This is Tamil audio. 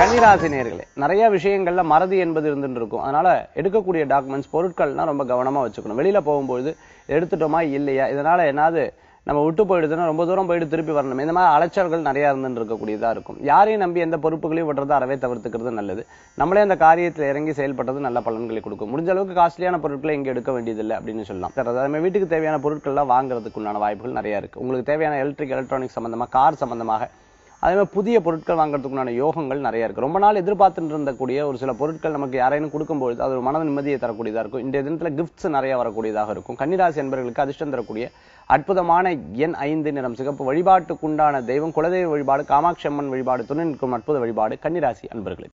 கன்னிராசி நேர்களே நிறைய விஷயங்கள்ல மறதி என்பது இருந்துட்டு இருக்கும் அதனால எடுக்கக்கூடிய டாக்குமெண்ட்ஸ் பொருட்கள்லாம் ரொம்ப கவனமா வச்சுக்கணும் வெளியில போகும்போது எடுத்துட்டோமா இல்லையா இதனால என்னாவது நம்ம விட்டு போயிடுதுன்னா ரொம்ப தூரம் போயிட்டு திருப்பி வரணும் இந்த மாதிரி அலைச்சல்கள் நிறைய இருந்துட்டு இருக்கக்கூடியதா இருக்கும் யாரையும் நம்பி எந்த பொறுப்புகளையும் விடுறதை அறவே தவிர்த்துக்கிறது நல்லது நம்மளே அந்த காரியத்தில் இறங்கி செயல்பட்டது நல்ல பலன்களை கொடுக்கும் முடிஞ்ச அளவுக்கு காஸ்ட்லியான பொருட்களை இங்க எடுக்க வேண்டியதில்லை அப்படின்னு சொல்லலாம் சார் அதே மாதிரி வீட்டுக்கு தேவையான பொருட்கள்லாம் வாங்குறதுக்கு உண்டான வாய்ப்புகள் நிறைய இருக்கு உங்களுக்கு தேவையான எலக்ட்ரிக் எலக்ட்ரானிக் சம்பந்தமா கார் சம்பந்தமாக அதே மாதிரி புதிய பொருட்கள் வாங்குறதுக்குண்டான யோகங்கள் நிறைய இருக்கு ரொம்ப நாள் எதிர்பார்த்துட்டு இருந்தக்கூடிய ஒரு சில பொருட்கள் நமக்கு யாரையும் கொடுக்கும்போது அது ஒரு மன நிம்மதியை தரக்கூடியதா இருக்கும் இந்த தினத்துல கிஃப்ட்ஸ் நிறைய வரக்கூடியதாக இருக்கும் கன்னிராசி என்பவர்களுக்கு அதிர்ஷ்டம் தரக்கூடிய அற்புதமான எண் ஐந்து நிறம் சிகப்பு வழிபாட்டுக்குண்டான தெய்வம் குலதெய்வ வழிபாடு காமாட்சி அம்மன் வழிபாடு துணை நிற்கும் அற்புத வழிபாடு கன்னிராசி அன்பர்களே